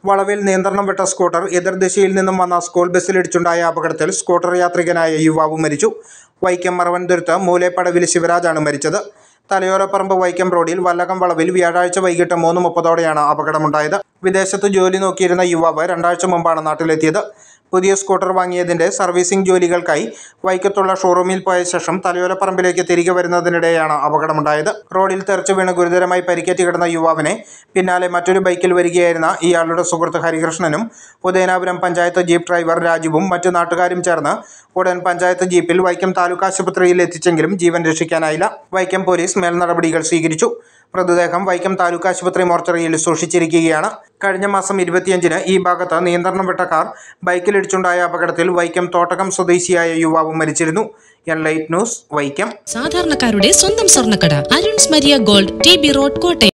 വളവിൽ നിയന്ത്രണം വിട്ട സ്കൂട്ടർ എതിർദിശയിൽ നിന്നും വന്ന സ്കൂൾ ബസ്സിലിടിച്ചുണ്ടായ അപകടത്തിൽ സ്കൂട്ടർ യാത്രികനായ യുവാവ് മരിച്ചു വൈക്കം മറവൻതുരുത്ത് മൂലേപ്പടവിൽ ശിവരാജാണ് മരിച്ചത് തലയോരപ്പറമ്പ് വൈക്കം റോഡിൽ വല്ലകം വളവിൽ വ്യാഴാഴ്ച വൈകിട്ട് മൂന്ന് മുപ്പതോടെയാണ് അപകടമുണ്ടായത് വിദേശത്ത് ജോലി നോക്കിയിരുന്ന യുവാവ് രണ്ടാഴ്ച മുമ്പാണ് നാട്ടിലെത്തിയത് പുതിയ സ്കൂട്ടർ വാങ്ങിയതിൻ്റെ സർവീസിംഗ് ജോലികൾക്കായി വൈക്കത്തുള്ള ഷോറൂമിൽ പോയ ശേഷം തലയോലപ്പറമ്പിലേക്ക് തിരികെ വരുന്നതിനിടെയാണ് അപകടമുണ്ടായത് റോഡിൽ തെറിച്ചു വീണ് ഗുരുതരമായി പരിക്കേറ്റ് കിടന്ന യുവാവിനെ പിന്നാലെ മറ്റൊരു ബൈക്കിൽ വരികയായിരുന്ന ഇയാളുടെ സുഹൃത്ത് ഹരികൃഷ്ണനും ഉദയനാപുരം പഞ്ചായത്ത് ജീപ്പ് ഡ്രൈവർ രാജുവും മറ്റു നാട്ടുകാരും ചേർന്ന് ഉടൻ പഞ്ചായത്ത് ജീപ്പിൽ വൈക്കം താലൂക്ക് ആശുപത്രിയിൽ എത്തിച്ചെങ്കിലും ജീവൻ രക്ഷിക്കാനായില്ല വൈക്കം പോലീസ് മേൽനടപടികൾ സ്വീകരിച്ചു മൃതദേഹം വൈക്കം താലൂക്ക് ആശുപത്രി മോർച്ചറിയിൽ സൂക്ഷിച്ചിരിക്കുകയാണ് കഴിഞ്ഞ മാസം ഇരുപത്തിയഞ്ചിന് ഈ ഭാഗത്ത് നിയന്ത്രണം വിട്ട കാർ ബൈക്കിലിടിച്ചുണ്ടായ അപകടത്തിൽ വൈക്കം തോട്ടകം സ്വദേശിയായ യുവാവ് മരിച്ചിരുന്നു എൻ ലൈറ്റ് ന്യൂസ് വൈക്കം സാധാരണക്കാരുടെ സ്വന്തം സ്വർണ്ണക്കട Arun's Maria gold T B road Kottayam